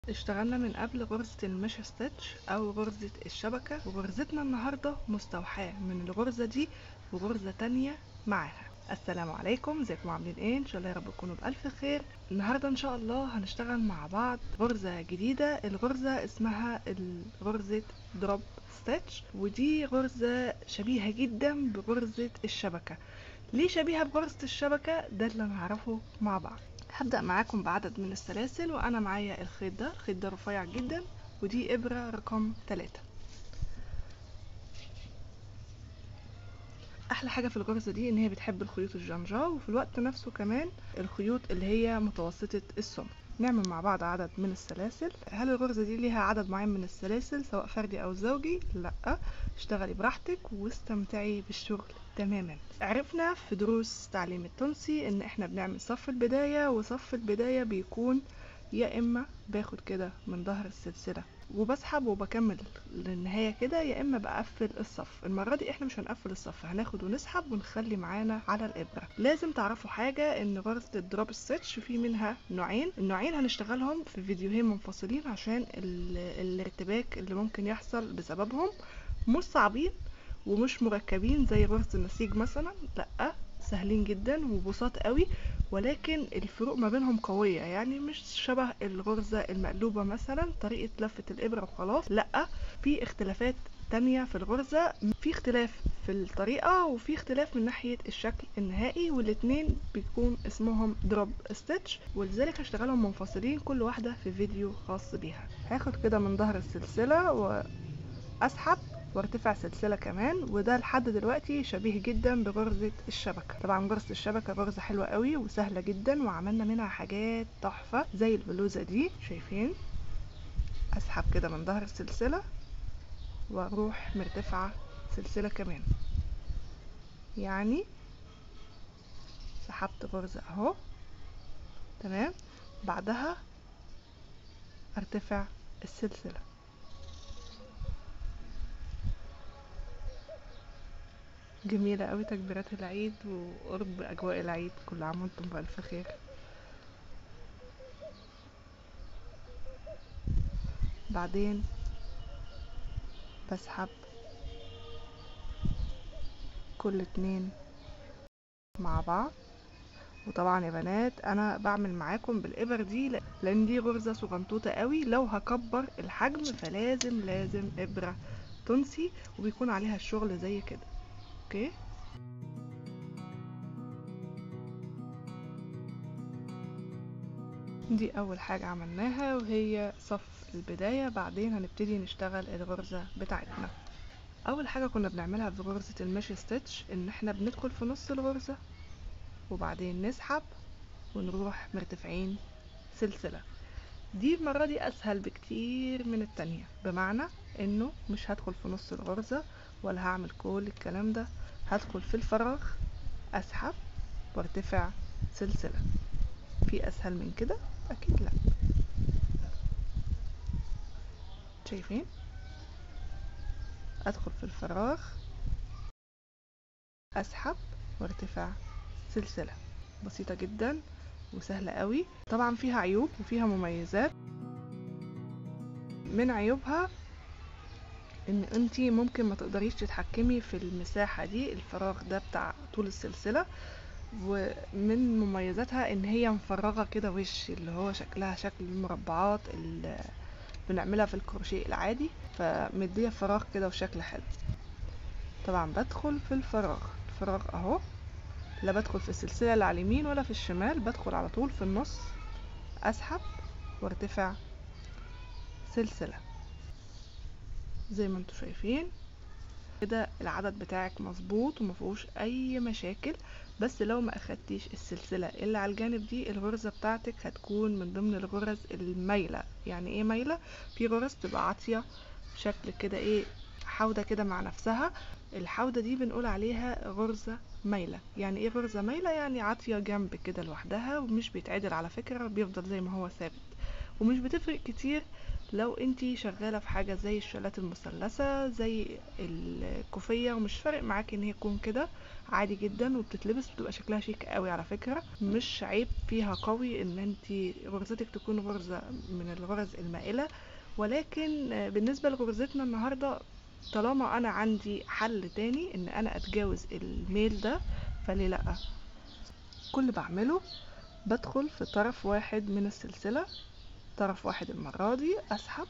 اشتغلنا من قبل غرزة الميش ستيتش او غرزة الشبكة وغرزتنا النهاردة مستوحاة من الغرزة دي وغرزة تانية معاها السلام عليكم ازيكم عاملين ايه ان شاء الله يا رب تكونوا بالف خير النهارده ان شاء الله هنشتغل مع بعض غرزة جديدة الغرزة اسمها غرزة دروب ستيتش ودي غرزة شبيهة جدا بغرزة الشبكة ليه شبيهة بغرزة الشبكة ده اللي هنعرفه مع بعض هبدأ معاكم بعدد من السلاسل وأنا معايا الخيط ده الخيط ده رفيع جدا ودي إبرة رقم تلاتة أحلى حاجة في الغرزة دي إن هي بتحب الخيوط الجنجا وفي الوقت نفسه كمان الخيوط اللي هي متوسطة السمك نعمل مع بعض عدد من السلاسل هل الغرزة دي ليها عدد معين من السلاسل سواء فردي أو زوجي؟ لأ اشتغلي براحتك واستمتعي بالشغل تماما عرفنا في دروس تعليم التونسي ان احنا بنعمل صف البداية وصف البداية بيكون يا اما باخد كده من ظهر السلسلة وبسحب وبكمل للنهاية كده يا اما بقفل الصف المرة دي احنا مش هنقفل الصف هناخد ونسحب ونخلي معانا على الابرة لازم تعرفوا حاجة ان غرزة الدروب ستيتش في منها نوعين النوعين هنشتغلهم في فيديوهين منفصلين عشان الارتباك اللي ممكن يحصل بسببهم مش صعبين ومش مركبين زي غرزة النسيج مثلا لا سهلين جدا وبساط قوي ولكن الفروق ما بينهم قوية يعني مش شبه الغرزة المقلوبة مثلا طريقة لفة الإبرة وخلاص لا في اختلافات تانية في الغرزة في اختلاف في الطريقة وفي اختلاف من ناحية الشكل النهائي والاتنين بيكون اسمهم دروب ستيتش ولذلك هشتغلهم منفصلين كل واحدة في فيديو خاص بيها هاخد كده من ظهر السلسلة واسحب وارتفع سلسلة كمان وده لحد دلوقتي شبيه جدا بغرزة الشبكة طبعا غرزة الشبكة غرزة حلوة قوي وسهلة جدا وعملنا منها حاجات تحفة زي البلوزة دي شايفين اسحب كده من ظهر السلسلة واروح مرتفعة سلسلة كمان يعني سحبت غرزة اهو تمام بعدها ارتفع السلسله جميلة قوي تكبيرات العيد وقرب أجواء العيد كل عام وانتم بألف خير بعدين بسحب كل اتنين مع بعض وطبعا يا بنات انا بعمل معاكم بالابر دي لان دي غرزة صغنطوطة قوي لو هكبر الحجم فلازم لازم ابرة تونسي وبيكون عليها الشغل زي كده اوكي دي اول حاجة عملناها وهي صف البداية بعدين هنبتدي نشتغل الغرزة بتاعتنا اول حاجة كنا بنعملها في غرزة المشي ستيتش ان احنا بندخل في نص الغرزة وبعدين نسحب ونروح مرتفعين سلسلة دي المرة دي اسهل بكتير من التانية بمعنى انه مش هدخل في نص الغرزة ولا هعمل كل الكلام ده هدخل في الفراغ اسحب وارتفع سلسلة في اسهل من كده اكيد لا شايفين ادخل في الفراغ اسحب وارتفع سلسلة بسيطة جدا وسهلة قوي طبعا فيها عيوب وفيها مميزات من عيوبها ان انتي ممكن ما تقدريش تتحكمي في المساحة دي الفراغ ده بتاع طول السلسلة ومن مميزاتها ان هي مفرغة كده وش اللي هو شكلها شكل المربعات اللي بنعملها في الكروشيه العادي فمدية فراغ كده وشكل حلو طبعا بدخل في الفراغ الفراغ اهو لا بدخل في السلسلة اللي على اليمين ولا في الشمال بدخل على طول في النص اسحب وارتفع سلسله زي ما انتوا شايفين كده العدد بتاعك مظبوط ومفيهوش اي مشاكل بس لو ما اخدتيش السلسله اللي على الجانب دي الغرزه بتاعتك هتكون من ضمن الغرز المايله يعني ايه مايله في غرز بتبقى عاطيه شكل كده ايه حوده كده مع نفسها الحوده دي بنقول عليها غرزه مايله يعني ايه غرزه مايله يعني عاطيه جنب كده لوحدها ومش بيتعدل على فكره بيفضل زي ما هو ثابت ومش بتفرق كتير لو انتي شغالة في حاجة زي الشالات المثلثة زي الكوفية ومش فارق معاكي ان هي تكون كده عادي جدا وبتتلبس بتبقى شكلها شيك قوي على فكرة مش عيب فيها قوي ان انتي غرزتك تكون غرزة من الغرز المائلة ولكن بالنسبة لغرزتنا النهاردة طالما انا عندي حل تاني ان انا اتجاوز الميل ده فليه لا كل اللي بعمله بدخل في طرف واحد من السلسلة طرف واحد المرة دي اسحب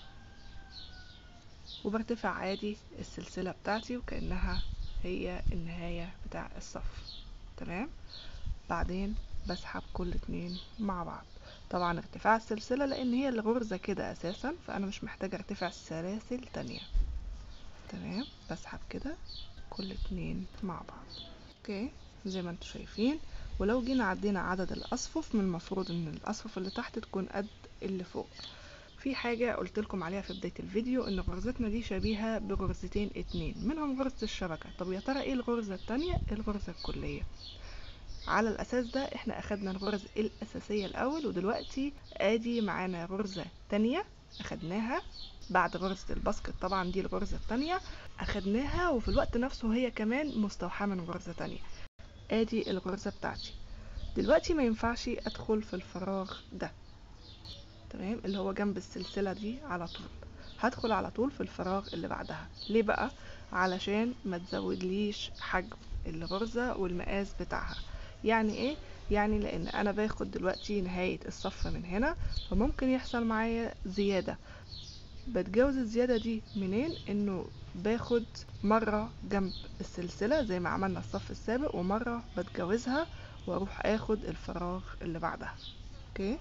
وبرتفع عادي السلسلة بتاعتي وكأنها هي النهاية بتاع الصف تمام بعدين بسحب كل اتنين مع بعض طبعا ارتفاع السلسلة لان هي الغرزة كده اساسا فانا مش محتاجة ارتفع سلاسل تانية تمام بسحب كده كل اتنين مع بعض اوكي زي ما انتم شايفين ولو جينا عدينا عدد الاصفف من المفروض ان الاصفف اللي تحت تكون قد اللي فوق في حاجة قلت لكم عليها في بداية الفيديو ان غرزتنا دي شبيهة بغرزتين اتنين منهم غرزة الشبكة طب يا ترى ايه الغرزة التانية الغرزة الكلية على الاساس ده احنا اخدنا الغرز الاساسية الاول ودلوقتي ادي معانا غرزة تانية اخدناها بعد غرزة الباسكت طبعا دي الغرزة التانية اخدناها وفي الوقت نفسه هي كمان مستوحاة من غرزة تانية ادي الغرزة بتاعتي دلوقتي ما ينفعش ادخل في الفراغ ده تمام اللي هو جنب السلسلة دي على طول هدخل على طول في الفراغ اللي بعدها ليه بقى علشان ما تزودليش حجم الغرزة والمقاس بتاعها يعني ايه يعني لان انا باخد دلوقتي نهاية الصف من هنا فممكن يحصل معايا زيادة بتجاوز الزيادة دي منين انه باخد مرة جنب السلسلة زي ما عملنا الصف السابق ومرة بتجاوزها واروح اخد الفراغ اللي بعدها اوكي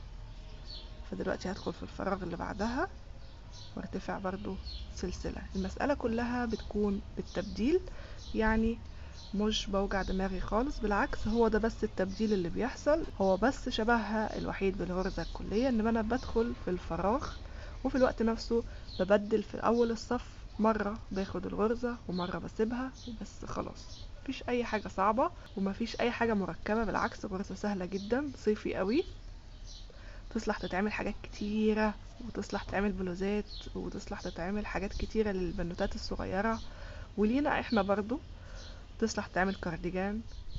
فدلوقتي هدخل في الفراغ اللي بعدها وارتفع برضو سلسلة المسألة كلها بتكون بالتبديل يعني مش بوجع دماغي خالص بالعكس هو ده بس التبديل اللي بيحصل هو بس شبهها الوحيد بالغرزة الكلية ان انا بدخل في الفراغ وفي الوقت نفسه ببدل في اول الصف مرة باخد الغرزة ومرة بسيبها وبس خلاص مفيش اي حاجة صعبة ومفيش اي حاجة مركبة بالعكس غرزة سهلة جدا صيفي قوي تصلح تتعمل حاجات كتيرة وتصلح تعمل بلوزات وتصلح تتعمل حاجات كتيرة للبنوتات الصغيرة ولينا احنا برضو تصلح تعمل كارديجان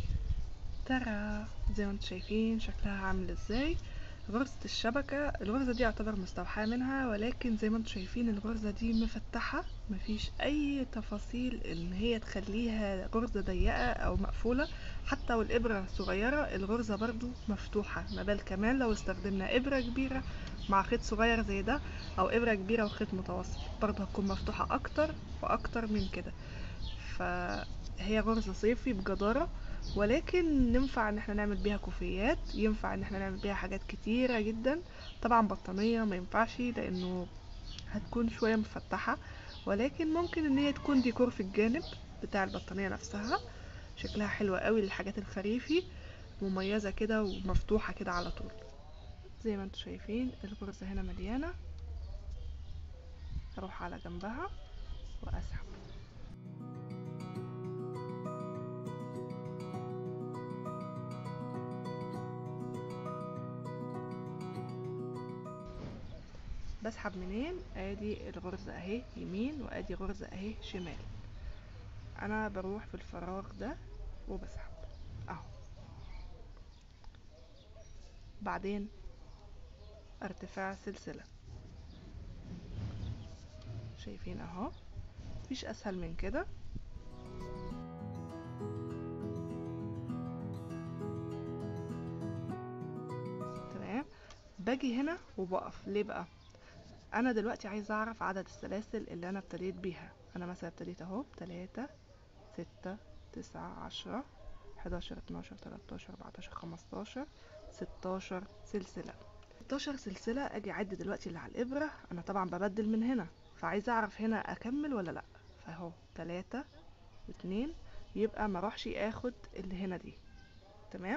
ترى زي ما انتم شايفين شكلها عامل ازاي غرزة الشبكة الغرزة دي يعتبر مستوحاة منها ولكن زي ما انتم شايفين الغرزة دي مفتحة مفيش اي تفاصيل ان هي تخليها غرزة ضيقة او مقفولة حتى والابرة صغيرة الغرزة برضو مفتوحة ما بال كمان لو استخدمنا ابرة كبيرة مع خيط صغير زي ده او ابرة كبيرة وخيط متوسط برضو هتكون مفتوحة اكتر واكتر من كده فهي غرزة صيفي بجدارة ولكن ينفع ان احنا نعمل بيها كوفيات ينفع ان احنا نعمل بيها حاجات كتيرة جدا طبعا بطانية ما ينفعش لانه هتكون شوية مفتحة ولكن ممكن ان هي تكون ديكور في الجانب بتاع البطانية نفسها شكلها حلوة قوي للحاجات الخريفي مميزة كده ومفتوحة كده على طول زي ما انتم شايفين الغرزة هنا مليانة اروح على جنبها واسحب بسحب منين ادي الغرزة اهي يمين وادي غرزة اهي شمال انا بروح في الفراغ ده وبسحب اهو بعدين ارتفاع سلسلة شايفين اهو مفيش اسهل من كده تمام باجي هنا وبقف ليه بقى انا دلوقتي عايزه اعرف عدد السلاسل اللي انا ابتديت بيها انا مثلا ابتديت اهو تلاتة ستة تسعة عشرة حداشر اتناشر تلاتاشر اربعتاشر خمستاشر ستاشر سلسلة ستاشر سلسلة اجي اعد دلوقتي اللي على الابرة انا طبعا ببدل من هنا فعايزه اعرف هنا اكمل ولا لا فاهو تلاتة اتنين يبقى ما اروحش اخد اللي هنا دي تمام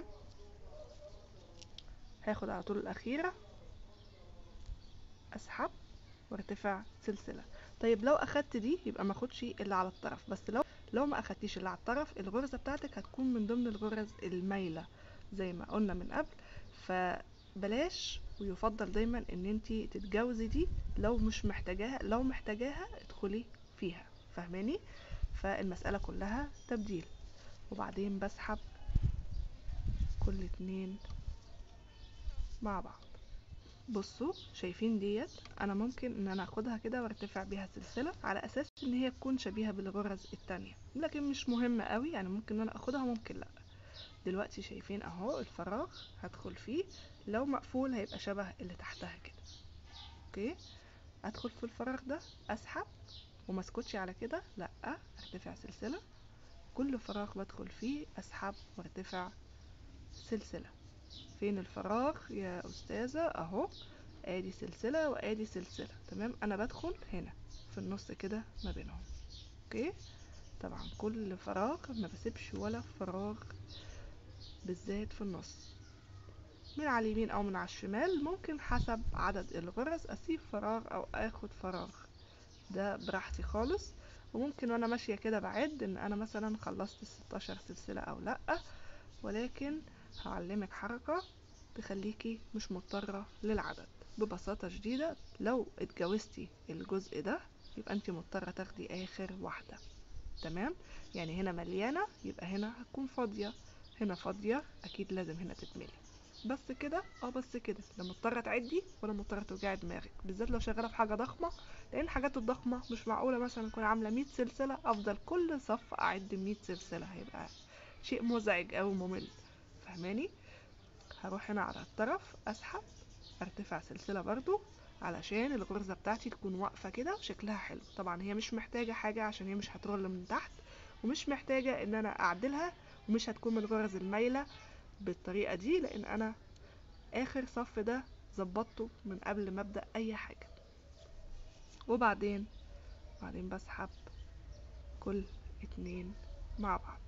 هاخد على طول الاخيرة اسحب وارتفع سلسلة طيب لو اخدت دي يبقى ما اخدش اللي على الطرف بس لو لو ما اخدتيش اللي على الطرف الغرزة بتاعتك هتكون من ضمن الغرز المايلة زي ما قلنا من قبل فبلاش ويفضل دايما ان انتي تتجاوزي دي لو مش محتاجاها لو محتاجاها ادخلي فيها فاهماني فالمسألة كلها تبديل وبعدين بسحب كل اتنين مع بعض بصوا شايفين ديت انا ممكن ان انا اخدها كده وارتفع بيها سلسلة على اساس ان هي تكون شبيهة بالغرز التانية لكن مش مهم قوي يعني ممكن ان انا اخدها ممكن لا دلوقتي شايفين اهو الفراغ هدخل فيه لو مقفول هيبقى شبه اللي تحتها كده اوكي ادخل في الفراغ ده اسحب ومسكتش على كده لا ارتفع سلسلة كل فراغ بدخل فيه اسحب وارتفع سلسلة فين الفراغ يا استاذة اهو ادي سلسلة وادي سلسلة تمام انا بدخل هنا في النص كده ما بينهم اوكي طبعا كل فراغ ما بسيبش ولا فراغ بالذات في النص من على اليمين او من على الشمال ممكن حسب عدد الغرز اسيب فراغ او اخد فراغ ده براحتي خالص وممكن وانا ماشية كده بعد ان انا مثلا خلصت الستاشر سلسلة او لا ولكن هعلمك حركة تخليكي مش مضطرة للعدد ببساطة شديدة لو اتجاوزتي الجزء ده يبقى انت مضطرة تاخدي اخر واحدة تمام يعني هنا مليانة يبقى هنا هتكون فاضية هنا فاضية اكيد لازم هنا تتملي بس كده اه بس كده لا مضطرة تعدي ولا مضطرة توجعي دماغك بالذات لو شغالة في حاجة ضخمة لان الحاجات الضخمة مش معقولة مثلا اكون عاملة 100 سلسلة افضل كل صف اعد 100 سلسلة هيبقى شيء مزعج او ممل فاهماني هروح هنا على الطرف اسحب ارتفع سلسلة برضو علشان الغرزة بتاعتي تكون واقفة كده وشكلها حلو طبعا هي مش محتاجة حاجة عشان هي مش هترول من تحت ومش محتاجة ان انا اعدلها ومش هتكون من الغرز المايلة بالطريقة دي لان انا اخر صف ده ظبطته من قبل ما ابدأ اي حاجة وبعدين بعدين بسحب كل اتنين مع بعض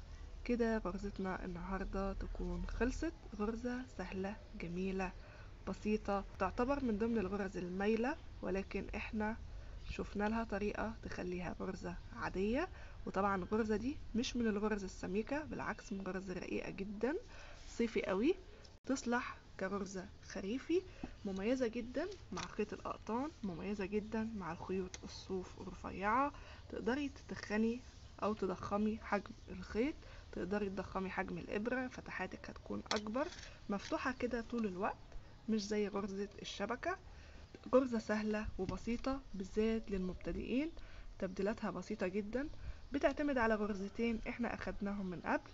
كده غرزتنا النهاردة تكون خلصت غرزة سهلة جميلة بسيطة تعتبر من ضمن الغرز المايلة ولكن احنا شفنا لها طريقة تخليها غرزة عادية وطبعا الغرزة دي مش من الغرز السميكة بالعكس من غرز رقيقة جدا صيفي قوي تصلح كغرزة خريفي مميزة جدا مع خيط الأقطان مميزة جدا مع الخيوط الصوف الرفيعة تقدري تتخني أو تضخمي حجم الخيط تقدري تضخمي حجم الإبرة فتحاتك هتكون أكبر مفتوحة كده طول الوقت مش زي غرزة الشبكة غرزة سهلة وبسيطة بالذات للمبتدئين تبديلاتها بسيطة جدا بتعتمد على غرزتين احنا أخدناهم من قبل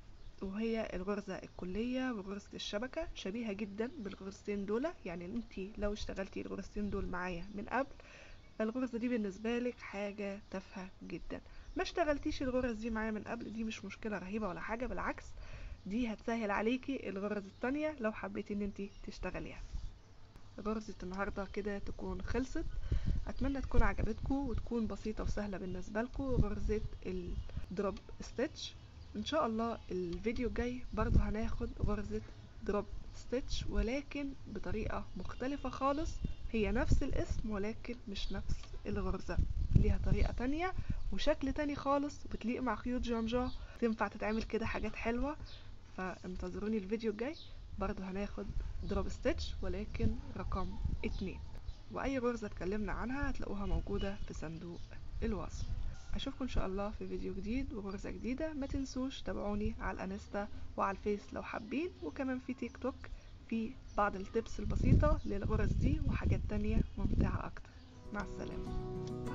وهي الغرزة الكلية وغرزة الشبكة شبيهة جدا بالغرزتين دول يعني انتي لو اشتغلتي الغرزتين دول معايا من قبل الغرزة دي بالنسبة لك حاجة تافهة جدا ما اشتغلتيش الغرز دي معايا من قبل دي مش مشكلة رهيبة ولا حاجة بالعكس دي هتسهل عليكي الغرز التانية لو حبيتي ان انتي تشتغليها غرزة النهاردة كده تكون خلصت اتمنى تكون عجبتكم وتكون بسيطة وسهلة بالنسبة لكم غرزة الدروب ستيتش ان شاء الله الفيديو الجاي برضو هناخد غرزة دروب ستيتش ولكن بطريقة مختلفة خالص هي نفس الاسم ولكن مش نفس الغرزة ليها طريقة تانية وشكل تاني خالص بتليق مع خيوط جانجا تنفع تتعمل كده حاجات حلوة فانتظروني الفيديو الجاي برضو هناخد دروب ستيتش ولكن رقم اتنين واي غرزة اتكلمنا عنها هتلاقوها موجودة في صندوق الوصف اشوفكم ان شاء الله في فيديو جديد وغرزة جديدة ما تنسوش تابعوني على الانستا وعلى الفيس لو حابين وكمان في تيك توك في بعض التبس البسيطة للغرز دي وحاجات تانية ممتعة اكتر مع السلامة